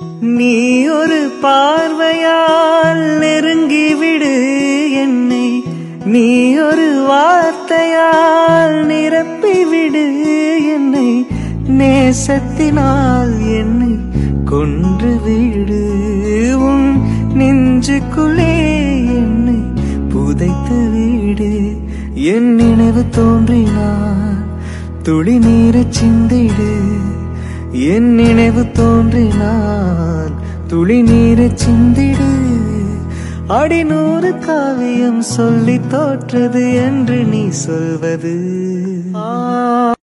நீ ஒரு பார்வையால் நெருங்கிவிடு என்னை நீ ஒரு வார்த்தையால் நிரப்பிவிடு என்னை நேசத்தினால் என்னை கொன்று விடு உன் நெஞ்சுக்குள்ளே என்னை புதைத்து விடு என் நினைவு தோன்றினார் துளி நீரச் சிந்திடு என் நினைவு தோன்றினான் துளி நீரச் சிந்திடு அடிநூறு காவியம் சொல்லி தோற்றது என்று நீ சொல்வது ஆ